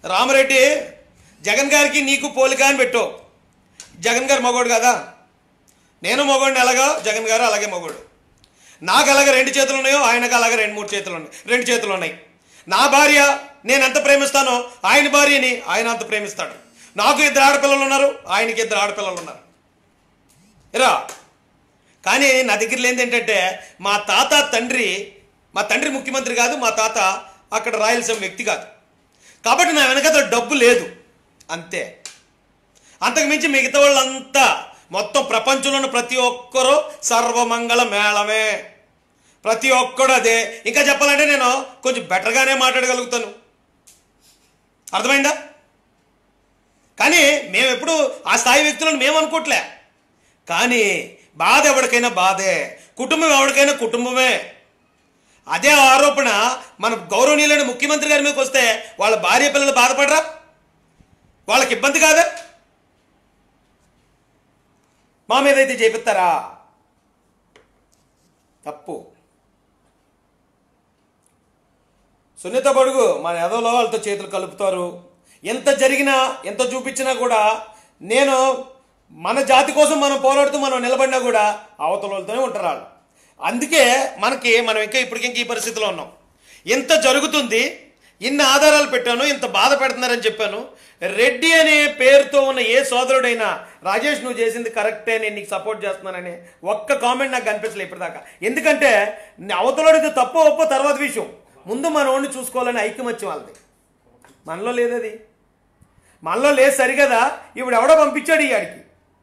రామరెడ్డి జగన్ గారికి నీకు పోలిక అని పెట్టు జగన్ గారు మగోడు కదా నేను మగోడిని ఎలాగో జగన్ గారు అలాగే మగోడు నాకు అలాగే రెండు చేతులు ఉన్నాయో ఆయనకు అలాగే రెండు మూడు చేతులు ఉన్నాయి రెండు చేతులు ఉన్నాయి నా భార్య నేను ఎంత ప్రేమిస్తానో ఆయన భార్యని ఆయన అంత ప్రేమిస్తాడు నాకు ఇద్దరు ఆడపిల్లలు ఉన్నారు ఆయనకి ఇద్దరు ఆడపిల్లలు ఉన్నారు ఇరా కానీ నా దగ్గర లేనిది ఏంటంటే మా తాత తండ్రి మా తండ్రి ముఖ్యమంత్రి కాదు మా తాత అక్కడ రాయలసీమ వ్యక్తి కాదు కాబట్టి నా వెనకత డబ్బు లేదు అంతే అంతకు మించి మిగతా వాళ్ళంతా మొత్తం ప్రపంచంలో ఉన్న ప్రతి ఒక్కరూ సర్వమంగళ మేళమే ప్రతి ఒక్కడు అదే ఇంకా చెప్పాలంటే నేను కొంచెం బెటర్గానే మాట్లాడగలుగుతాను అర్థమైందా కానీ మేము ఎప్పుడు ఆ స్థాయి వ్యక్తులను మేము అనుకోవట్లే కానీ బాధ ఎవరికైనా బాధే కుటుంబం ఎవరికైనా కుటుంబమే అదే ఆరోపణ మన గౌరవనీయులైన ముఖ్యమంత్రి గారి మీదకి వస్తే వాళ్ళ భార్య పిల్లలు బాధపడరా వాళ్ళకి ఇబ్బంది కాదా మా మీద అయితే చేపిస్తారా తప్పు సున్నిత బడుగు మన ఎదవలో వాళ్ళతో చేతులు కలుపుతారు ఎంత జరిగినా ఎంత చూపించినా కూడా నేను మన జాతి కోసం మనం పోరాడుతూ మనం నిలబడినా కూడా అవతల వాళ్ళతోనే ఉంటారు వాళ్ళు అందుకే మనకి మనం ఇంకా ఇప్పటికి ఇంకా ఈ పరిస్థితిలో ఉన్నాం ఇంత జరుగుతుంది ఇన్ని ఆధారాలు పెట్టాను ఇంత బాధ పెడుతున్నారని చెప్పాను రెడ్డి అనే పేరుతో ఉన్న ఏ సోదరుడైనా రాజేష్ నువ్వు చేసింది కరెక్టే నేను నీకు సపోర్ట్ చేస్తున్నానని ఒక్క కామెంట్ నాకు కనిపించలేదు ఇప్పటిదాకా ఎందుకంటే అవతలడిది తప్పో ఒప్పో తర్వాత విషయం ముందు మన ఓడిని చూసుకోవాలని ఐక్యమత్యం వాళ్ళది మనలో లేదది మనలో లేదు సరిగదా ఇప్పుడు ఎవడో పంపించాడు ఈ ఆడికి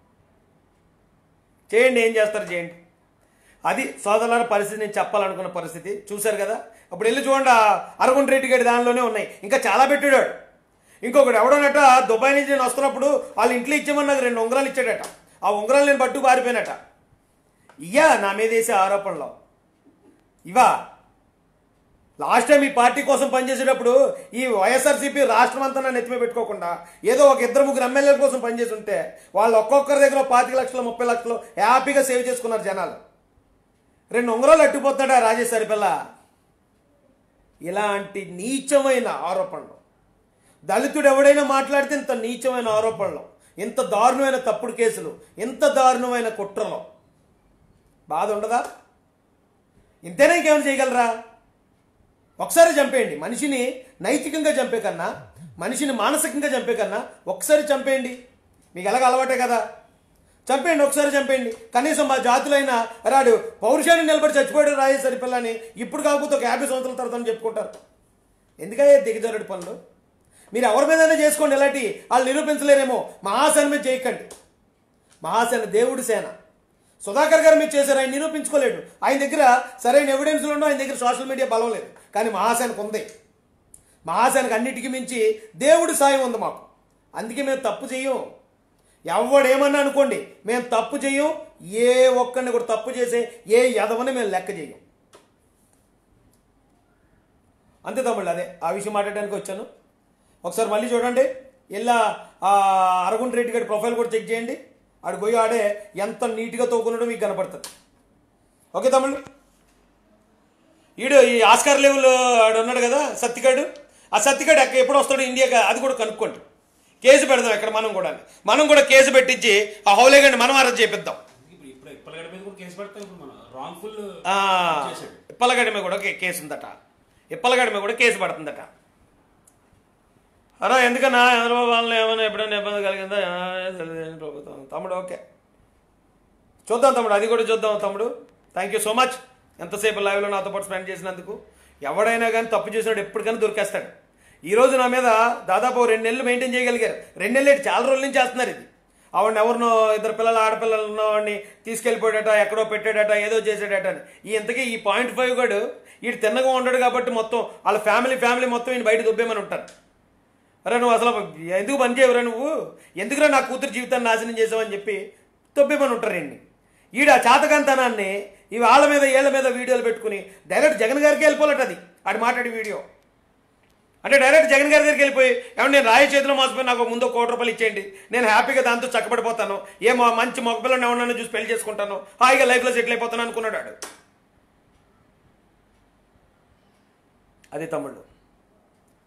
చేయండి ఏం చేస్తారు చేయండి అది సోదరుల పరిస్థితి నేను చెప్పాలనుకున్న పరిస్థితి చూశారు కదా అప్పుడు వెళ్ళి చూడండి ఆ అరగుంట రెడ్డి గడి దానిలోనే ఉన్నాయి ఇంకా చాలా పెట్టాడు వాడు. ఇంకొకటి ఎవడోనట దుబాయ్ నుంచి నేను వస్తున్నప్పుడు వాళ్ళు ఇంట్లో ఇచ్చామని నాకు రెండు ఉంగరాలు ఇచ్చాడట ఆ ఉంగరాలు నేను పట్టు పారిపోయినట ఇయ్యా నా మీద వేసే ఆరోపణలో ఇవా లాస్ట్ టైం ఈ పార్టీ కోసం పనిచేసేటప్పుడు ఈ వైఎస్ఆర్సీపీ రాష్ట్రం అంతా నన్ను ఎత్తిమే పెట్టుకోకుండా ఏదో ఒక ఇద్దరు ముగ్గురు ఎమ్మెల్యేల కోసం పనిచేసి ఉంటే వాళ్ళు ఒక్కొక్కరి దగ్గర పాతిక లక్షలు ముప్పై లక్షలు హ్యాపీగా సేవ్ చేసుకున్నారు జనాలు రెండు ఉంగరాలు అట్టుపోతాడా రాజేశ్వరి పిల్ల ఇలాంటి నీచమైన ఆరోపణలు దళితుడు ఎవడైనా మాట్లాడితే ఇంత నీచమైన ఆరోపణలు ఇంత దారుణమైన తప్పుడు కేసులు ఇంత దారుణమైన కుట్రలు బాధ ఉండదా ఇంతేనా ఇంకేమైనా చేయగలరా ఒకసారి చంపేయండి మనిషిని నైతికంగా చంపే కన్నా మనిషిని మానసికంగా చంపే కన్నా ఒకసారి చంపేయండి మీకు ఎలాగ అలవాటే కదా చంపేయండి ఒకసారి చంపేయండి కనీసం మా జాతులైన రాడు పౌరుషాన్ని నిలబడి చచ్చిపోయాడు రాజేశ్వరి పిల్లని ఇప్పుడు కాకపోతే ఒక యాభై సంవత్సరాల తర్వాత అని చెప్పుకుంటారు ఎందుకయ్యా దిగజారుడు పనులు మీరు ఎవరి మీదైనా చేసుకోండి ఇలాంటి వాళ్ళు నిరూపించలేరేమో మహాసేన మీద చేయకండి మహాసేన దేవుడి సేన సుధాకర్ గారు మీరు చేశారు ఆయన నిరూపించుకోలేడు ఆయన దగ్గర సరైన ఎవిడెన్స్లు ఉండవు ఆయన దగ్గర సోషల్ మీడియా బలం లేదు కానీ మహాసేనకు ఉంది మహాసేనకు అన్నిటికీ మించి దేవుడి సాయం ఉంది మాకు అందుకే మేము తప్పు చెయ్యం ఎవడేమన్నా అనుకోండి మేము తప్పు చెయ్యం ఏ ఒక్కరిని కూడా తప్పు చేసే ఏ యదవని మేము లెక్క చెయ్యం అంతే తమ్ముళ్ళు అదే ఆ విషయం మాట్లాడడానికి వచ్చాను ఒకసారి మళ్ళీ చూడండి ఇలా ఆ అరగుంట రెడ్డి గారి ప్రొఫైల్ కూడా చెక్ చేయండి ఆడు పోయి ఆడే ఎంత నీట్గా తోకున్నాడో మీకు కనపడుతుంది ఓకే తమ్ముళ్ళు ఈడు ఈ ఆస్కార్ లెవెల్ ఆడు ఉన్నాడు కదా సత్తిగాడు ఆ సత్తిగాడు ఎక్క ఎప్పుడు వస్తాడు ఇండియాకి అది కూడా కనుక్కోండి కేసు పెడదాం ఇక్కడ మనం కూడా మనం కూడా కేసు పెట్టించి ఆ హౌలేగండి మనం అరెస్ట్ చేపిద్దాం ఇప్పుడు ఇప్పుడు ఇప్పలగడ మీద కూడా కేసు పెడతాం ఇప్పుడు మనం రాంగ్ఫుల్ ఆ, చేశాడు ఇప్పలగడ్డ మీద కూడా కే- కేసు ఉందట ఇప్పలగడ్డ మీద కూడా కేసు పడుతుందట అరా ఎందుకన్నా చంద్రబాబు వాళ్ళని ఏమైనా ఎప్పుడైనా ఇబ్బంది కలిగిందా ఆ, తెలుగుదేశం ప్రభుత్వం తమ్ముడు ఓకే చూద్దాం తమ్ముడు అది కూడా చూద్దాం తమ్ముడు థ్యాంక్ యూ సో మచ్ ఎంతసేపు లైవ్లో నాతో పాటు స్పెండ్ చేసినందుకు ఎవడైనా కానీ తప్పు చేసినాడు ఎప్పటికైనా దొరికేస్తాడు ఈ రోజు నా మీద దాదాపు ఓ రెండు నెలలు మెయింటైన్ చేయగలిగారు రెండు నెలలు ఏంటి? చాలా రోజుల నుంచి చేస్తున్నారు ఇది ఆవిడని ఎవరినో ఇద్దరు పిల్లలు ఆడపిల్లలు ఉన్నవాడిని తీసుకెళ్ళిపోయాడట ఎక్కడో పెట్టాడట ఏదో చేసాడట అని ఈ ఇంతకీ ఈ పాయింట్ ఫైవ్ గడు వీడు తిన్నగా ఉండడు కాబట్టి మొత్తం వాళ్ళ ఫ్యామిలీ ఫ్యామిలీ మొత్తం ఈయన బయట దుబ్బేమని ఉంటారు అరే నువ్వు అసలు ఎందుకు పని చేయవురా నువ్వు ఎందుకురా నా కూతురు జీవితాన్ని నాశనం చేసావని చెప్పి తొబ్బేమని ఉంటారండి ఈడ ఆ చాతకంతనాన్ని ఈ వాళ్ళ మీద ఏళ్ళ మీద వీడియోలు పెట్టుకుని డైరెక్ట్ జగన్ గారికి వెళ్ళిపోలట అది ఆడి మాట్లాడి వీడియో అంటే డైరెక్ట్ జగన్ గారి దగ్గరికి వెళ్ళిపోయి ఏమంటే నేను రాయి చేతిలో మోసపోయి నాకు ముందు కోటి రూపాయలు ఇచ్చేయండి నేను హ్యాపీగా దాంతో చక్కబడిపోతాను ఏ మా మంచి మగపిల్లని ఎవరన్నా చూసి పెళ్లి చేసుకుంటాను హాయిగా లైఫ్లో సెటిల్ అయిపోతాను అనుకున్నాడు ఆడు అది తమ్ముళ్ళు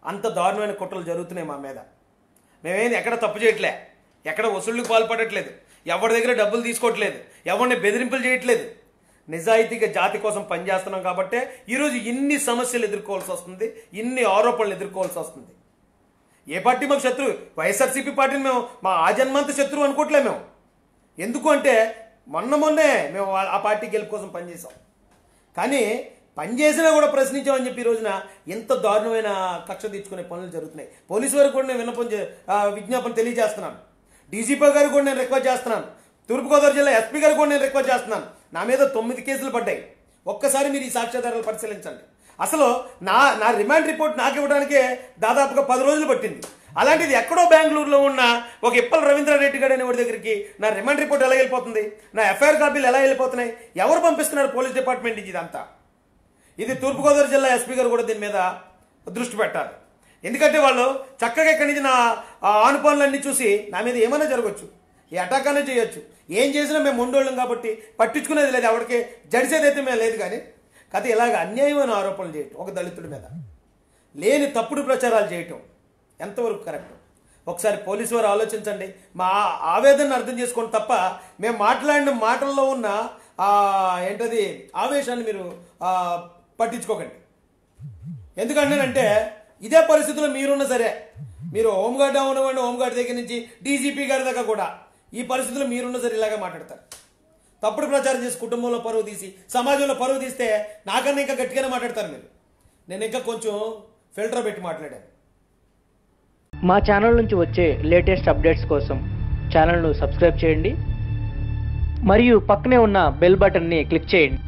అంత దారుణమైన కుట్రలు జరుగుతున్నాయి మా మీద మేమేంది ఎక్కడ తప్పు చేయట్లే ఎక్కడ వసూళ్ళకి పాల్పడట్లేదు ఎవరి దగ్గర డబ్బులు తీసుకోవట్లేదు ఎవరిని బెదిరింపులు చేయట్లేదు నిజాయితీగా జాతి కోసం పనిచేస్తున్నాం కాబట్టే ఈరోజు ఇన్ని సమస్యలు ఎదుర్కోవాల్సి వస్తుంది ఇన్ని ఆరోపణలు ఎదుర్కోవాల్సి వస్తుంది ఏ పార్టీ మాకు శత్రువు వైఎస్ఆర్సీపీ పార్టీని మేము మా ఆజన్మంత శత్రువు అనుకోవట్లే మేము ఎందుకు అంటే మొన్న మొన్నే మేము వా- ఆ పార్టీ గెలుపు కోసం పనిచేసాం కానీ పనిచేసినా కూడా ప్రశ్నించామని చెప్పి ఈ రోజున ఎంత దారుణమైన కక్ష తీర్చుకునే పనులు జరుగుతున్నాయి పోలీసు వారికి కూడా నేను విన్నపం చే- ఆ, విజ్ఞాపన తెలియజేస్తున్నాను డీజీపీ గారికి కూడా నేను రిక్వెస్ట్ చేస్తున్నాను తూర్పుగోదావరి జిల్లా ఎస్పీ గారికి కూడా నేను రిక్వెస్ట్ చేస్తున్నాను నా మీద తొమ్మిది కేసులు పడ్డాయి ఒక్కసారి మీరు ఈ సాక్ష్యాధారాలు పరిశీలించండి అసలు నా నా రిమాండ్ రిపోర్ట్ నాకు ఇవ్వడానికే దాదాపుగా పది రోజులు పట్టింది అలాంటిది ఎక్కడో బెంగళూరులో ఉన్న ఒక ఇప్పల రవీంద్రారెడ్డి గారు అనేవాడి దగ్గరికి నా రిమాండ్ రిపోర్ట్ ఎలా వెళ్ళిపోతుంది నా ఎఫ్ఐఆర్ కాపీలు ఎలా వెళ్ళిపోతున్నాయి ఎవరు పంపిస్తున్నారు పోలీస్ డిపార్ట్మెంట్ నుంచి ఇదంతా ఇది తూర్పుగోదావరి జిల్లా ఎస్పీ గారు కూడా దీని మీద దృష్టి పెట్టాలి ఎందుకంటే వాళ్ళు చక్కగా ఇక్కడి నుంచి నా ఆ ఆనుపానులన్నీ చూసి నా మీద ఏమైనా జరగచ్చు ఈ అటాక్ అనేది చేయొచ్చు ఏం చేసినా మేము ఉండోళ్ళం కాబట్టి పట్టించుకునేది లేదు ఎవరికి జడిసేది అయితే మేము లేదు కానీ కథ ఇలాగ అన్యాయమైన ఆరోపణలు చేయటం ఒక దళితుడి మీద లేని తప్పుడు ప్రచారాలు చేయటం ఎంతవరకు కరెక్ట్ ఒకసారి పోలీసు వారు ఆలోచించండి మా ఆవేదనను అర్థం చేసుకోండి తప్ప మేము మాట్లాడిన మాటల్లో ఉన్న ఆ, ఏంటది ఆవేశాన్ని మీరు ఆ, పట్టించుకోకండి ఎందుకంటేనంటే ఇదే పరిస్థితిలో మీరున్న సరే మీరు హోంగార్డ్ ఉన్నవాడిని హోంగార్డ్ దగ్గర నుంచి డీజీపీ గారి దాకా కూడా ఈ పరిస్థితిలో మీరున్న సరే ఇలాగే మాట్లాడతారు తప్పుడు ప్రచారం చేసి కుటుంబంలో పరువు తీసి సమాజంలో పరువు తీస్తే నాకన్నా ఇంకా గట్టిగానే మాట్లాడతారు మీరు నేను ఇంకా కొంచెం ఫిల్టర్ పెట్టి మాట్లాడాను మా ఛానల్ నుంచి వచ్చే లేటెస్ట్ అప్డేట్స్ కోసం ఛానల్ను సబ్స్క్రైబ్ చేయండి మరియు పక్కనే ఉన్న బెల్ బటన్ని క్లిక్ చేయండి